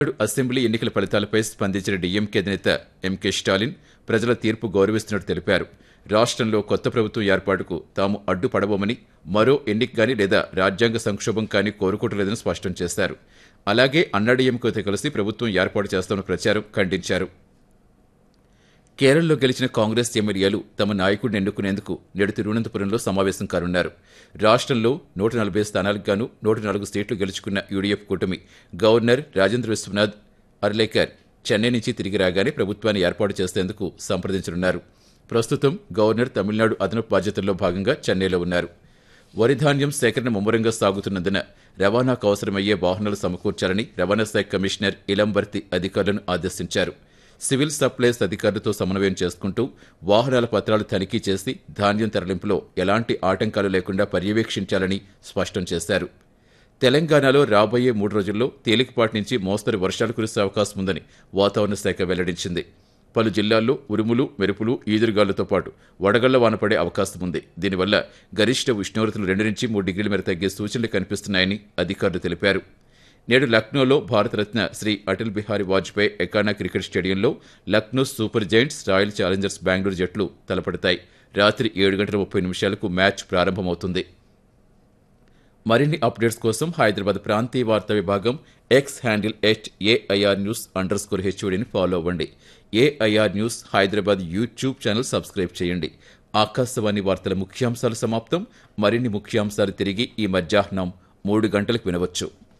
నాడు అసెంబ్లీ ఎన్నికల ఫలితాలపై స్పందించిన డీఎంకే అధినేత ఎంకే స్టాలిన్ ప్రజల తీర్పు గౌరవిస్తున్నట్టు తెలిపారు రాష్ట్రంలో కొత్త ప్రభుత్వం ఏర్పాటుకు తాము అడ్డుపడబోమని మరో ఎన్నిక కానీ లేదా రాజ్యాంగ సంక్షోభం కానీ కోరుకోవట్లేదని స్పష్టం చేశారు అలాగే అన్నాడీఎంకేతో కలిసి ప్రభుత్వం ఏర్పాటు చేస్తామన్న ప్రచారం ఖండించారు కేరళలో గెలిచిన కాంగ్రెస్ ఎమ్మెల్యేలు తమ నాయకుడిని ఎన్నుకునేందుకు నేడు తిరువనంతపురంలో సమావేశం కానున్నారు రాష్ట్రంలో నూట నలభై స్థానాలకు గాను నూట నాలుగు సీట్లు గెలుచుకున్న యూడీఎఫ్ కూటమి గవర్నర్ రాజేంద్ర విశ్వనాథ్ అర్లేకర్ చెన్నై నుంచి తిరిగి రాగానే ప్రభుత్వాన్ని ఏర్పాటు చేసేందుకు సంప్రదించనున్నారు ప్రస్తుతం గవర్నర్ తమిళనాడు అదనపు బాధ్యతల్లో భాగంగా చెన్నైలో ఉన్నారు వరి ధాన్యం సేకరణ ముమ్మరంగా సాగుతున్నందున రవాణాకు అవసరమయ్యే వాహనాలు సమకూర్చాలని రవాణా శాఖ కమిషనర్ ఇలంబర్తి అధికారులను ఆదేశించారు సివిల్ సప్లైస్ అధికారులతో సమన్వయం చేసుకుంటూ వాహనాల పత్రాలు తనిఖీ చేసి ధాన్యం తరలింపులో ఎలాంటి ఆటంకాలు లేకుండా పర్యవేక్షించాలని స్పష్టం చేశారు తెలంగాణలో రాబోయే మూడు రోజుల్లో తేలికపాటి నుంచి మోస్తరు వర్షాలు కురిసే అవకాశం ఉందని వాతావరణ శాఖ వెల్లడించింది పలు జిల్లాల్లో ఉరుములు మెరుపులు ఈదురుగాలులతో పాటు వడగళ్ల వాన పడే అవకాశం ఉంది దీనివల్ల గరిష్ట ఉష్ణోగ్రతలు రెండు నుంచి మూడు డిగ్రీల మేర తగ్గే సూచనలు కనిపిస్తున్నాయని అధికారులు తెలిపారు నేడు లక్నోలో భారతరత్న శ్రీ అటల్ బిహారీ వాజ్పేయి ఎకానా క్రికెట్ స్టేడియంలో Lucknow Super Giants Royal Challengers Bengaluru జట్లు తలపడతాయి రాత్రి ఏడు గంటల ముప్పై నిమిషాలకు మ్యాచ్ ప్రారంభమవుతుంది మరిన్ని అప్డేట్స్ కోసం హైదరాబాద్ ప్రాంతీయ వార్తా విభాగం X handle at AIR news underscore హెచ్ఓడిని ఫాలో అవ్వండి AIR news Hyderabad YouTube channel subscribe చేయండి ఆకాశవాణి వార్తల ముఖ్యాంశాలు సమాప్తం మరిన్ని ముఖ్యాంశాలు తిరిగి ఈ మధ్యాహ్నం మూడు గంటలకు వినవచ్చు